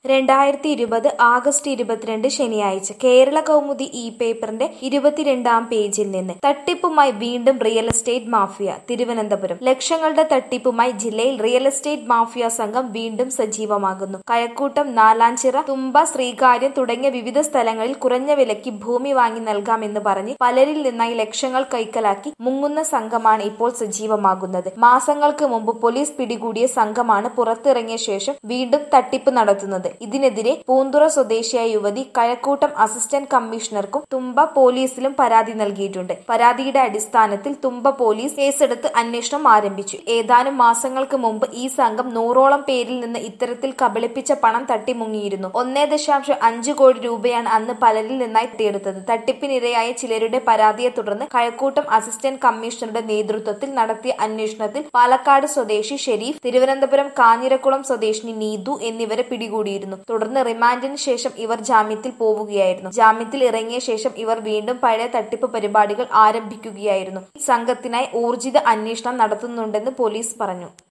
രണ്ടായിരത്തി ഇരുപത് ആഗസ്റ്റ് ഇരുപത്തിരണ്ട് ശനിയാഴ്ച കേരള കൗമുദി ഇ പേപ്പറിന്റെ ഇരുപത്തിരണ്ടാം പേജിൽ നിന്ന് തട്ടിപ്പുമായി വീണ്ടും റിയൽ എസ്റ്റേറ്റ് മാഫിയ തിരുവനന്തപുരം ലക്ഷങ്ങളുടെ തട്ടിപ്പുമായി ജില്ലയിൽ റിയൽ എസ്റ്റേറ്റ് മാഫിയ സംഘം വീണ്ടും സജീവമാകുന്നു കഴക്കൂട്ടം നാലാഞ്ചിറ തുമ്പ ശ്രീകാര്യം തുടങ്ങിയ വിവിധ സ്ഥലങ്ങളിൽ കുറഞ്ഞ വിലയ്ക്ക് ഭൂമി വാങ്ങി നൽകാമെന്ന് പറഞ്ഞ് പലരിൽ നിന്നായി ലക്ഷങ്ങൾ കൈക്കലാക്കി മുങ്ങുന്ന സംഘമാണ് ഇപ്പോൾ സജീവമാകുന്നത് മാസങ്ങൾക്ക് മുമ്പ് പോലീസ് പിടികൂടിയ സംഘമാണ് പുറത്തിറങ്ങിയ ശേഷം വീണ്ടും തട്ടിപ്പ് നടത്തുന്നത് ഇതിനെതിരെ പൂന്തുറ സ്വദേശിയായ യുവതി കഴക്കൂട്ടം അസിസ്റ്റന്റ് കമ്മീഷണർക്കും തുമ്പ പോലീസിലും പരാതി നൽകിയിട്ടുണ്ട് പരാതിയുടെ അടിസ്ഥാനത്തിൽ തുമ്പ പോലീസ് കേസെടുത്ത് അന്വേഷണം ആരംഭിച്ചു ഏതാനും മാസങ്ങൾക്ക് മുമ്പ് ഈ സംഘം നൂറോളം പേരിൽ നിന്ന് ഇത്തരത്തിൽ കബളിപ്പിച്ച പണം തട്ടിമുങ്ങിയിരുന്നു ഒന്നേ ദശാംശം അഞ്ച് കോടി രൂപയാണ് അന്ന് പലരിൽ നിന്നായി തട്ടിയെടുത്തത് തട്ടിപ്പിനിരയായ ചിലരുടെ പരാതിയെ തുടർന്ന് കഴക്കൂട്ടം അസിസ്റ്റന്റ് കമ്മീഷണറുടെ നേതൃത്വത്തിൽ നടത്തിയ അന്വേഷണത്തിൽ പാലക്കാട് സ്വദേശി ഷെരീഫ് തിരുവനന്തപുരം കാഞ്ഞിരക്കുളം സ്വദേശിനി നീതു എന്നിവരെ പിടികൂടിയിരുന്നു തുടർന്ന് റിമാൻഡിന് ശേഷം ഇവർ ജാമ്യത്തിൽ പോവുകയായിരുന്നു ജാമ്യത്തിൽ ഇറങ്ങിയ ശേഷം ഇവർ വീണ്ടും പഴയ തട്ടിപ്പ് പരിപാടികൾ ആരംഭിക്കുകയായിരുന്നു സംഘത്തിനായി ഊർജിത അന്വേഷണം നടത്തുന്നുണ്ടെന്ന് പോലീസ് പറഞ്ഞു